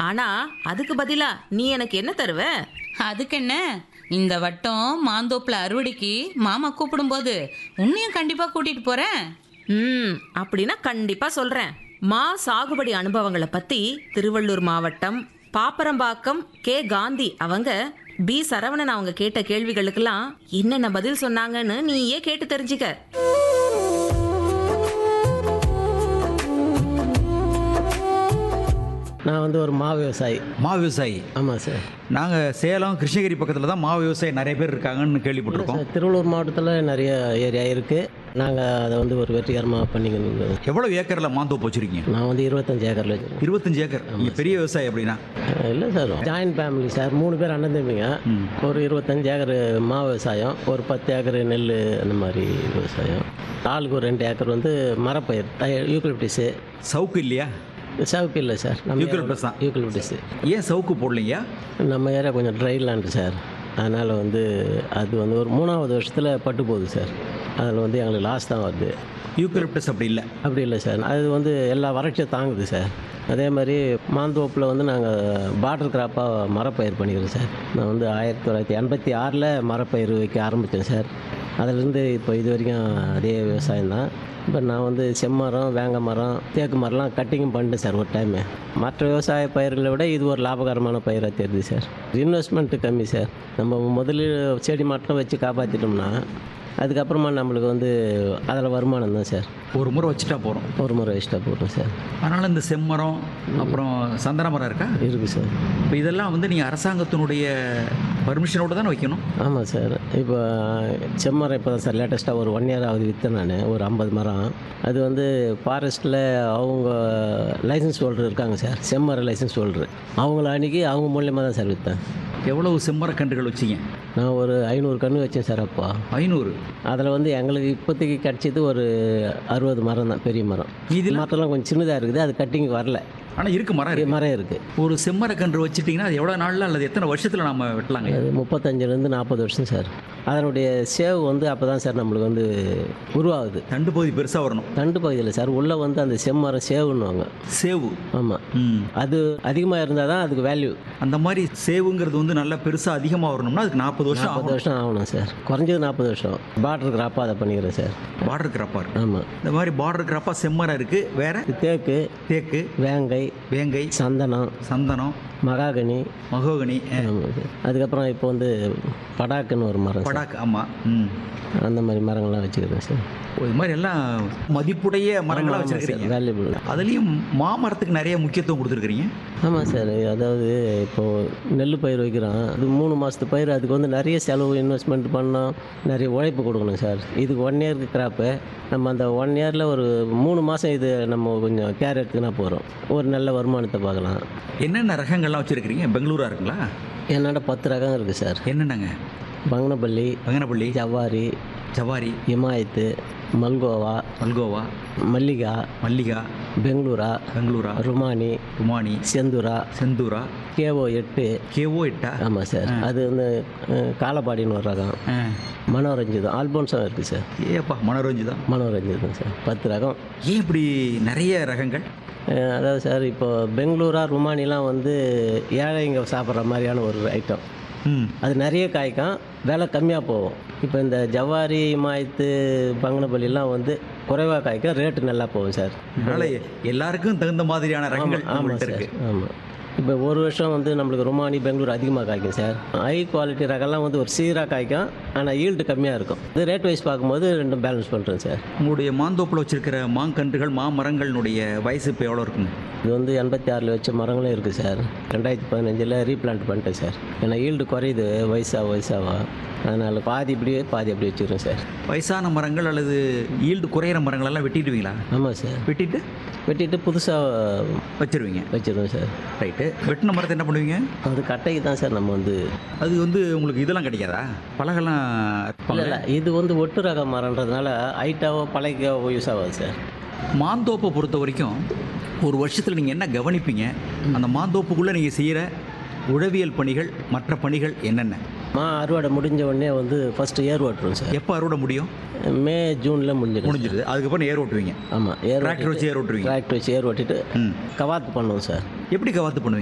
ஆனா அதுக்கு பதிலா நீ எனக்கு என்ன தருவ அதுக்கு என்ன இந்த வட்டம் மாந்தோப்புல அறுவடைக்கு மாமா கூப்பிடும்போது உன்னையும் கண்டிப்பா கூட்டிட்டு போறேன் ம் அப்படின்னா கண்டிப்பா சொல்றேன் மா சாகுபடி அனுபவங்களை பத்தி திருவள்ளூர் மாவட்டம் பாப்பரம்பாக்கம் கே காந்தி அவங்க பி சரவணன் அவங்க கேட்ட கேள்விகளுக்கெல்லாம் என்னென்ன பதில் சொன்னாங்கன்னு நீயே கேட்டு தெரிஞ்சுக்க நான் வந்து ஒரு மா விவசாயி மா விவசாயி ஆமாம் சார் நாங்கள் சேலம் கிருஷ்ணகிரி பக்கத்தில் தான் மா விவசாயி நிறைய பேர் இருக்காங்கன்னு கேள்விப்பட்டிருக்கோம் சார் திருவள்ளூர் மாவட்டத்தில் நிறைய ஏரியா இருக்குது நாங்கள் அதை வந்து ஒரு வெற்றிகரமாக பண்ணிக்கணும் எவ்வளோ ஏக்கரில் மாந்தோப்பு வச்சுருக்கீங்க நான் வந்து இருபத்தஞ்சு ஏக்கரில் வச்சுருக்கேன் இருபத்தஞ்சு ஏக்கர் நீங்கள் பெரிய விவசாயி அப்படின்னா இல்லை சார் ஜாயின்ட் ஃபேமிலி சார் மூணு பேர் அண்ணன் தம்பிங்க ஒரு இருபத்தஞ்சு ஏக்கர் மா விவசாயம் ஒரு பத்து ஏக்கர் நெல் அந்த மாதிரி விவசாயம் ஆளுக்கு ஒரு ரெண்டு ஏக்கர் வந்து மரப்பயிர் யூக்கலிப்டிஸு சவுக்கு இல்லையா சவுக்கு இல்லை சார் நம்ம யூக்கலிப்டஸ் தான். யூக்கலிப்டிஸு ஏன் சவுக்கு போடலையா நம்ம ஏரியா கொஞ்சம் ட்ரை லேண்டு சார் அதனால் வந்து அது வந்து ஒரு மூணாவது வருஷத்தில் பட்டு போகுது சார் அதில் வந்து எங்களுக்கு லாஸ் தான் வருது யூக்கலிப்டஸ் அப்படி இல்லை அப்படி இல்லை சார் அது வந்து எல்லா வறட்சியும் தாங்குது சார் அதே மாதிரி மாந்தோப்பில் வந்து நாங்கள் பார்டர் கிராப்பாக மரப்பயிர் பண்ணிக்கிறோம் சார் நான் வந்து ஆயிரத்தி தொள்ளாயிரத்தி எண்பத்தி ஆறில் மரப்பயிர் வைக்க ஆரம்பித்தேன் சார் அதிலிருந்து இப்போ இது வரைக்கும் அதே விவசாயம் தான் இப்போ நான் வந்து செம்மரம் வேங்க மரம் தேக்கு மரம்லாம் கட்டிங்கும் பண்ணிட்டேன் சார் ஒரு டைமு மற்ற விவசாய பயிர்களை விட இது ஒரு லாபகரமான பயிராக தெரியுது சார் இன்வெஸ்ட்மெண்ட்டு கம்மி சார் நம்ம முதலில் செடி மட்டும் வச்சு காப்பாற்றிட்டோம்னா அதுக்கப்புறமா நம்மளுக்கு வந்து அதில் வருமானம் தான் சார் ஒரு முறை வச்சுட்டா போகிறோம் ஒரு முறை எக்ஸ்ட்ரா போட்டோம் சார் அதனால் இந்த செம்மரம் அப்புறம் சந்தன மரம் இருக்கா இருக்குது சார் இப்போ இதெல்லாம் வந்து நீங்கள் அரசாங்கத்தினுடைய பர்மிஷனோட தானே வைக்கணும் ஆமாம் சார் இப்போ செம்மரம் இப்போ தான் சார் லேட்டஸ்ட்டாக ஒரு ஒன் இயர் ஆகுது விற்றேன் நான் ஒரு ஐம்பது மரம் அது வந்து ஃபாரஸ்ட்டில் அவங்க லைசன்ஸ் ஹோல்டர் இருக்காங்க சார் செம்மரம் லைசன்ஸ் ஹோல்டர் அவங்கள அன்றைக்கி அவங்க மூலியமாக தான் சார் விற்றேன் எவ்வளவு செம்மரக்கன்றுகள் வச்சிங்க நான் ஒரு ஐநூறு கன்று வச்சேன் சார் அப்போ ஐநூறு அதில் வந்து எங்களுக்கு இப்போதைக்கு கிடச்சது ஒரு அறுபது மரம் தான் பெரிய மரம் மீதிலாம்? மரத்தெல்லாம் கொஞ்சம் சின்னதாக இருக்குது அது கட்டிங் வரல ஆனால் இருக்கு மரம் இருக்கு மரம் இருக்குது ஒரு செம்மரக்கன்று வச்சிட்டிங்கன்னா அது எவ்வளோ நாளில் அல்லது எத்தனை வருஷத்தில் நம்ம வெட்டலாங்க அது முப்பத்தஞ்சுலேருந்து நாற்பது வருஷம் சார் அதனுடைய சேவ் வந்து அப்போ தான் சார் நம்மளுக்கு வந்து உருவாகுது தண்டு பகுதி பெருசாக வரணும் தண்டு பகுதியில் சார் உள்ளே வந்து அந்த செம்மரம் சேவுன்னுவாங்க சேவு ஆமாம் ம் அது அதிகமாக இருந்தால் தான் அதுக்கு வேல்யூ அந்த மாதிரி சேவுங்கிறது வந்து நல்லா பெருசாக அதிகமாக வரணும்னா அதுக்கு நாற்பது வருஷம் நாற்பது ஆகும் வருஷம் ஆகணும் சார் குறைஞ்சது நாற்பது வருஷம் பார்டர் கிராப்பாக அதை பண்ணிக்கிறேன் சார் பார்டர் கிராப்பாக இருக்கு ஆமாம் இந்த மாதிரி பார்டர் கிராப்பாக செம்மரம் இருக்குது வேற தேக்கு தேக்கு வேங்கை வேங்கை சந்தனம் சந்தனம் மகாகனி மகோகனி அஹ், ஆமாம் சார். அதுக்கப்புறம் இப்போ வந்து படாக்குன்னு ஒரு மரம் சார். படாக்கு ஆமாம் ம் அந்த மாதிரி மரங்கள்லாம் வச்சுக்கிறேன் சார் ஓ, இது மாதிரி எல்லாம் மதிப்புடைய மரங்களாக வச்சிருக்கிறீங்க வேல்யூபிள் அதுலேயும் மாமரத்துக்கு நிறைய முக்கியத்துவம் கொடுத்துருக்குறீங்க ஆமாம் சார் அதாவது இப்போது நெல் பயிர் வைக்கிறோம் அது மூணு மாதத்து பயிர் அதுக்கு வந்து நிறைய செலவு இன்வெஸ்ட்மெண்ட் பண்ணோம் நிறைய உழைப்பு கொடுக்கணும் சார் இதுக்கு ஒன் இயருக்கு கிராப்பு நம்ம அந்த ஒன் இயரில் ஒரு மூணு மாதம் இது நம்ம கொஞ்சம் கேர் எடுத்துக்கினா போகிறோம் ஒரு நல்ல வருமானத்தை பார்க்கலாம் என்னென்ன ரகங்கள்லாம் வச்சுருக்கிறீங்க பெங்களூரா இருக்குங்களா என்னோட பத்து ரகம் இருக்குது சார் என்னென்னங்க பங்கனப்பள்ளி வெங்கனப்பள்ளி ஜவ்வாரி ஜவாரி இமாயத்து மல்கோவா மல்கோவா மல்லிகா மல்லிகா பெங்களூரா பெங்களூரா ருமானி குமானி செந்தூரா செந்தூரா கேஓ எட்டு கேஓ எட்டா ஆமாம் சார் அது வந்து அஹ், காலப்பாடின்னு ஒரு ரகம் ஆ. மனோரஞ்சிதம் ஆல்போன்ஸும் இருக்குது சார் ஏப்பா மனோரஞ்சு தான் மனோரஞ்சிதம் சார் பத்து ரகம் ஏன் இப்படி நிறைய ரகங்கள் அஹ், அதாவது சார் இப்போ பெங்களூரா ருமானிலாம் வந்து ஏழைங்க சாப்பிட்ற மாதிரியான ஒரு ஐட்டம் ம் அது நிறைய காய்க்கும் விலை கம்மியாக போகும் இப்போ இந்த ஜவாரி மாயத்து பங்கனப்பள்ளிலாம் வந்து குறைவாக காய்க்கும் ரேட்டு நல்லா போகும் சார் அதனால எல்லாருக்கும் தகுந்த மாதிரியான ரகங்கள் ஆமாம் நம்மள்ட்ட சார் இருக்கு ஆமாம் இப்போ ஒரு வருஷம் வந்து நம்மளுக்கு ருமானி பெங்களூர் அதிகமாக காய்க்கும் சார் ஹை குவாலிட்டி ரகம்லாம் வந்து ஒரு சீராக காய்க்கும் ஆனால் ஈல்டு கம்மியாக இருக்கும் இது ரேட் வைஸ் பார்க்கும்போது ரெண்டும் பேலன்ஸ் பண்ணுறேன் சார் உங்களுடைய மாந்தோப்பில் வச்சிருக்கிற மாங்கன்றுகள் மாமரங்களினுடைய வயசு இப்போ எவ்வளோ இருக்குங்க இது வந்து எண்பத்தி ஆறில் வச்ச மரங்களும் இருக்குது சார் ரெண்டாயிரத்தி பதினஞ்சில் ரீப்ளான்ட் பண்ணிட்டேன் சார் ஏன்னா ஈல்டு குறையுது வயசாக வயசாக அதனால் பாதி இப்படியே பாதி அப்படி வச்சுக்கிறேன் சார் வயசான மரங்கள் அல்லது ஈல்டு குறையிற மரங்கள் எல்லாம் வெட்டிடுவீங்களா ஆமாம் சார் வெட்டிட்டு வெட்டிட்டு புதுசாக வச்சிருவீங்க வச்சிருவோம் சார் ரைட்டு வெட்டின மரத்தை என்ன பண்ணுவீங்க அது கட்டைக்கு தான் சார் நம்ம வந்து அது வந்து உங்களுக்கு இதெல்லாம் கிடைக்காதா பலகெல்லாம் இல்லை இல்லை இது வந்து ஒட்டு ரக மரன்றதுனால ஹைட்டாவோ பழைக்காவோ யூஸ் ஆகாது சார் மாந்தோப்பை பொறுத்த வரைக்கும் ஒரு வருஷத்தில் நீங்கள் என்ன கவனிப்பீங்க அந்த மாந்தோப்புக்குள்ளே நீங்கள் செய்கிற உழவியல் பணிகள் மற்ற பணிகள் என்னென்ன மா அறுவடை முடிஞ்ச உடனே வந்து ஃபஸ்ட்டு ஏர் ஓட்டுறோம் சார் எப்போ அறுவடை முடியும் மே ஜூனில் முடிஞ்சிடும் முடிஞ்சிடுது அதுக்கப்புறம் ஏர் ஓட்டுவீங்க ஆமாம் ஏர் டிராக்டர் வச்சு ஏர் ஓட்டுவீங்க டிராக்டர் வச்சு ஏர் ஓட்டிட்டு ம் கவாத்து பண்ணுவோம் சார் எப்படி கவாத்து பண்ணுவீங்க